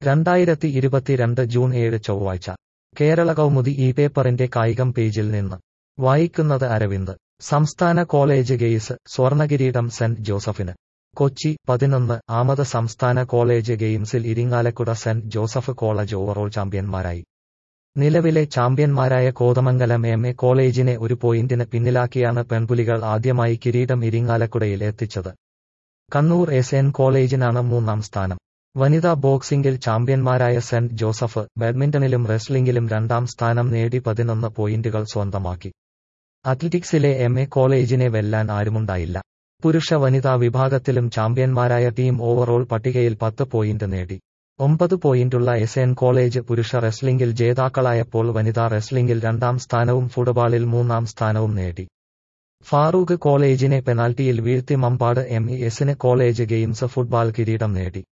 രണ്ടായിരത്തി ഇരുപത്തിരണ്ട് ജൂൺ ഏഴ് ചൊവ്വാഴ്ച കേരള കൗമുദി ഈ പേപ്പറിന്റെ കായികം പേജിൽ നിന്ന് വായിക്കുന്നത് അരവിന്ദ് സംസ്ഥാന കോളേജ് ഗെയിംസ് സ്വർണകിരീടം സെന്റ് ജോസഫിന് കൊച്ചി പതിനൊന്ന് ആമത് സംസ്ഥാന കോളേജ് ഗെയിംസിൽ Irinjalakuda saint Joseph college overall ചാമ്പ്യന്മാരായി നിലവിലെ ചാമ്പ്യന്മാരായ കോതമംഗലം എം എ കോളേജിനെ ഒരു പോയിന്റിന് പിന്നിലാക്കിയാണ് പെൺപുലികൾ ആദ്യമായി കിരീടം ഇരിങ്ങാലക്കുടയിൽ എത്തിച്ചത് കണ്ണൂർ എസ് എൻ കോളേജിനാണ് മൂന്നാം സ്ഥാനം വനിതാ ബോക്സിംഗിൽ ചാമ്പ്യന്മാരായ സെന്റ് ജോസഫ് ബാഡ്മിന്റണിലും റെസ്ലിംഗിലും രണ്ടാം സ്ഥാനം നേടി പതിനൊന്ന് പോയിന്റുകൾ സ്വന്തമാക്കി അത്ലറ്റിക്സിലെ എം എ കോളേജിനെ വെല്ലാൻ ആരുമുണ്ടായില്ല പുരുഷ വനിതാ വിഭാഗത്തിലും ചാമ്പ്യന്മാരായ ടീം ഓവറോൾ പട്ടികയിൽ പത്ത് പോയിന്റ് നേടി ഒമ്പത് പോയിന്റുള്ള എസ് എൻ കോളേജ് പുരുഷ റെസ്ലിംഗിൽ ജേതാക്കളായപ്പോൾ വനിതാ റെസ്ലിംഗിൽ രണ്ടാം സ്ഥാനവും ഫുട്ബോളിൽ മൂന്നാം സ്ഥാനവും നേടി ഫാറൂഖ് കോളേജിനെ പെനാൽറ്റിയിൽ വീഴ്ത്തി മമ്പാട് എം ഇ എസിന് കോളേജ് ഗെയിംസ് ഫുട്ബോൾ കിരീടം നേടി